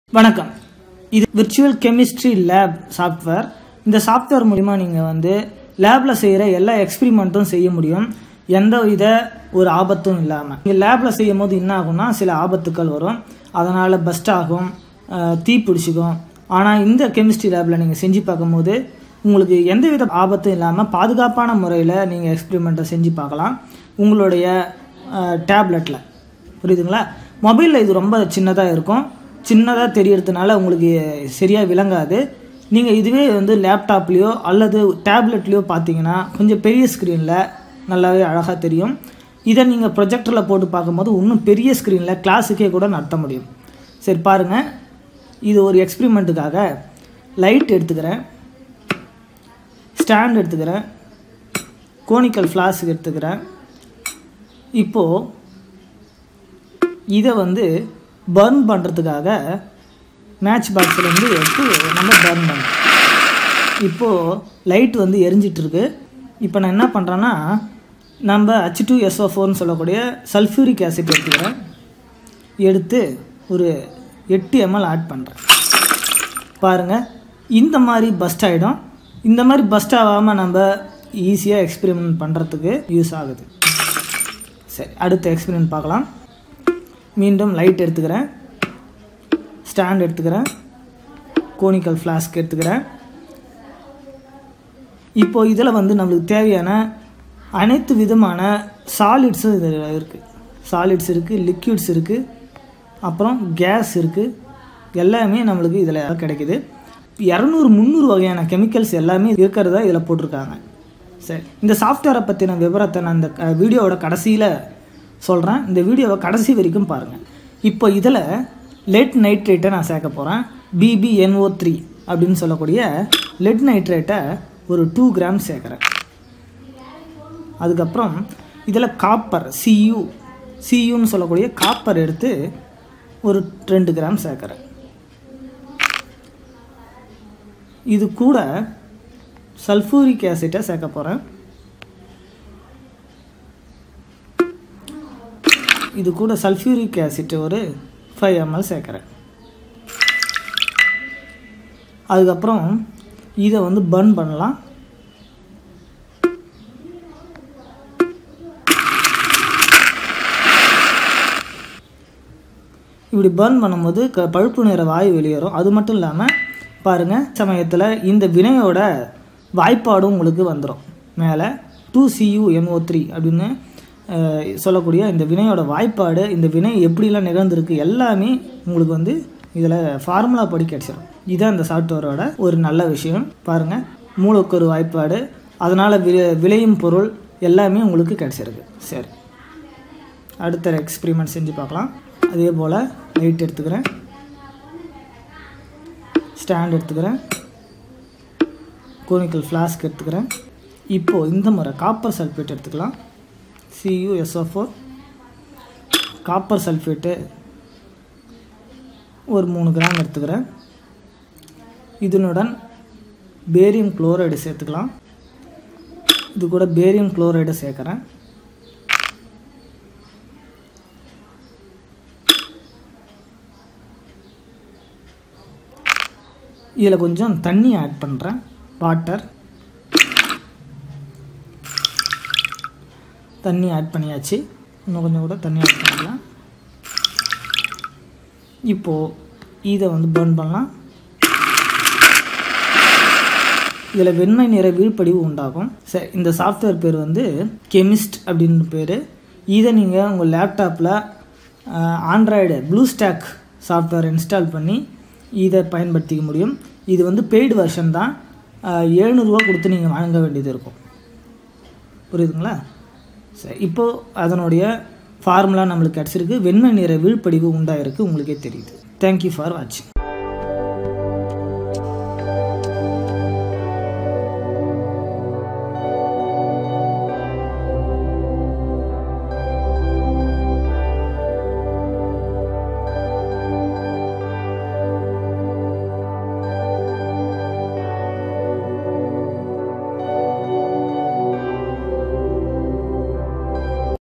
வணக்கம் இது virtual chemistry lab software இந்த சாஃப்ட்வேர் மூலிமா நீங்கள் வந்து லேபில் செய்கிற எல்லா எக்ஸ்பிரிமெண்ட்டும் செய்ய முடியும் எந்த வித ஒரு ஆபத்தும் இல்லாமல் நீங்கள் லேபில் செய்யும் போது என்ன ஆகும்னா சில ஆபத்துக்கள் வரும் அதனால் பஸ்ட் ஆகும் அஹ், தீ பிடிச்சிக்கும் ஆனால் இந்த கெமிஸ்ட்ரி லேபில் நீங்கள் செஞ்சு பார்க்கும்போது உங்களுக்கு எந்தவித ஆபத்தும் இல்லாமல் பாதுகாப்பான முறையில் நீங்கள் எக்ஸ்பிரிமெண்ட்டை செஞ்சு பார்க்கலாம் உங்களுடைய டேப்லெட்டில் புரியுதுங்களா மொபைலில் இது ரொம்ப சின்னதாக இருக்கும் சின்னதாக தெரியறதுனால உங்களுக்கு சரியாக விளங்காது நீங்கள் இதுவே வந்து லேப்டாப்லேயோ அல்லது டேப்லெட்லேயோ பார்த்தீங்கன்னா கொஞ்சம் பெரிய ஸ்க்ரீனில் நல்லாவே அழகாக தெரியும் இதை நீங்கள் ப்ரொஜெக்டரில் போட்டு பார்க்கும்போது இன்னும் பெரிய ஸ்க்ரீனில் கிளாஸுக்கே கூட நடத்த முடியும் சரி பாருங்கள் இது ஒரு எக்ஸ்பிரிமெண்ட்டுக்காக லைட் எடுத்துக்கிறேன் ஸ்டாண்ட் எடுத்துக்கிறேன் கோனிக்கல் ஃப்ளாஸ்க் எடுத்துக்கிறேன் இப்போது இதை வந்து பர்ன் பண்ணுறதுக்காக மேட்ச் பாக்ஸ்லேருந்து எடுத்து நம்ம பர்ன் பண்ணோம் இப்போது லைட் வந்து எரிஞ்சிட்டு இருக்கு இப்போ நான் என்ன பண்ணுறேன்னா நம்ம ஹச் டூ எஸ்ஓ ஃபோர்னு சொல்லக்கூடிய சல்ஃபியூரிக் ஆசிட் எடுத்துக்கிறேன் எடுத்து ஒரு எட்டு எம்எல் ஆட் பண்ணுறேன் பாருங்கள் இந்த மாதிரி பஸ்ட் ஆகிடும் இந்த மாதிரி பஸ்ட் ஆகாமல் நம்ம ஈஸியாக எக்ஸ்பெரிமெண்ட் பண்ணுறதுக்கு யூஸ் ஆகுது சரி அடுத்த எக்ஸ்பெரிமெண்ட் பார்க்கலாம் மீண்டும் லைட் எடுத்துக்கிறேன் ஸ்டாண்ட் எடுத்துக்கிறேன் கோனிக்கல் ஃப்ளாஸ்க் எடுத்துக்கிறேன் இப்போ இதில் வந்து நம்மளுக்கு தேவையான அனைத்து விதமான சாலிட்ஸும் இதில் இருக்குது சாலிட்ஸ் இருக்குது லிக்யூட்ஸ் இருக்குது அப்புறம் கேஸ் இருக்குது எல்லாமே நம்மளுக்கு இதில் கிடைக்குது இரநூறு முந்நூறு வகையான கெமிக்கல்ஸ் எல்லாமே இருக்கிறதா இதில் போட்டிருக்காங்க சரி இந்த சாஃப்ட்வேரை பற்றின விவரத்தை நான் இந்த க- வீடியோவோட கடைசியில் சொல்கிறேன் இந்த வீடியோவை கடைசி வரைக்கும் பாருங்கள் இப்போ இதில் லெட் நைட்ரேட்டை நான் சேர்க்க போகிறேன் பிபிஎன்ஓ த்ரீ அப்படின்னு சொல்லக்கூடிய லெட் நைட்ரேட்டை ஒரு டூ கிராம் சேர்க்குறேன் அதுக்கப்புறம் இதில் காப்பர் சியு சியுன்னு சொல்லக்கூடிய காப்பர் எடுத்து ஒரு ரெண்டு கிராம் சேர்க்குறேன் இது கூட சல்ஃபூரிக் ஆசிட்டை சேர்க்க போகிறேன் இது கூட சல்ஃபியூரிக் ஆசிட் ஒரு ஃபைவ் எம்எல் சேர்க்குறேன் அதுக்கப்புறம் இதை வந்து பர்ன் பண்ணலாம் இப்படி பர்ன் பண்ணும்போது க பழுப்பு நிற வாயு வெளியேறும் அது மட்டும் இல்லாமல் பாருங்கள் சமயத்தில் இந்த வினையோட வாய்ப்பாடும் உங்களுக்கு வந்துடும் மேலே டூ சியூ எம்ஓ த்ரீ அப்படின்னு அஹ், சொல்லக்கூடிய இந்த வினையோட வாய்ப்பாடு இந்த வினை எப்படிலாம் நிகழ்ந்திருக்கு எல்லாமே உங்களுக்கு வந்து இதில் ஃபார்முலா படி கிடச்சிடும் இதுதான் இந்த சாஃப்ட்வேரோட ஒரு நல்ல விஷயம் பாருங்கள் மூலக்கொரு வாய்ப்பாடு அதனால் வி விளையும் பொருள் எல்லாமே உங்களுக்கு கிடச்சிருக்கு சரி அடுத்த எக்ஸ்பிரிமெண்ட் செஞ்சு பார்க்கலாம் அதே போல் லைட் எடுத்துக்கிறேன் ஸ்டாண்ட் எடுத்துக்கிறேன் கோனிக்கல் ஃப்ளாஸ்க் எடுத்துக்கிறேன் இப்போது இந்த முறை காப்பர் சல்ஃபேட் எடுத்துக்கலாம் சியூஎஸ்ஓ காப்பர் சல்ஃபேட்டு ஒரு மூணு கிராம் எடுத்துக்கிறேன் இதனுடன் பேரியம் குளோரைடு சேர்த்துக்கலாம் இது கூட பேரியம் குளோரைடு சேர்க்குறேன் இதில் கொஞ்சம் தண்ணி ஆட் பண்ணுறேன் வாட்டர் தண்ணி ஆட் பண்ணியாச்சு இன்னும் கொஞ்சம் கூட தண்ணி ஆட் பண்ணிக்கலாம் இப்போது இதை வந்து பர்ன் பண்ணலாம் இதில் வெண்மை நிற வீழ்ப்படிவு உண்டாகும் சரி இந்த சாஃப்ட்வேர் பேர் வந்து கெமிஸ்ட் அப்படின்னு பேர் இதை நீங்கள் உங்கள் லேப்டாப்பில் Android Blue Stack software install பண்ணி இதை பயன்படுத்திக்க முடியும் இது வந்து பெய்டு வெர்ஷன் தான் எழுநூறுவா கொடுத்து நீங்கள் வாங்க வேண்டியது இருக்கும் புரியுதுங்களா சரி இப்போது அதனுடைய ஃபார்முலா நம்மளுக்கு கிடச்சிருக்கு வெண்மை நிற வீழ்ப்படிவு உண்டாயிருக்கு உங்களுக்கே தெரியுது தேங்க்யூ ஃபார் வாட்சிங்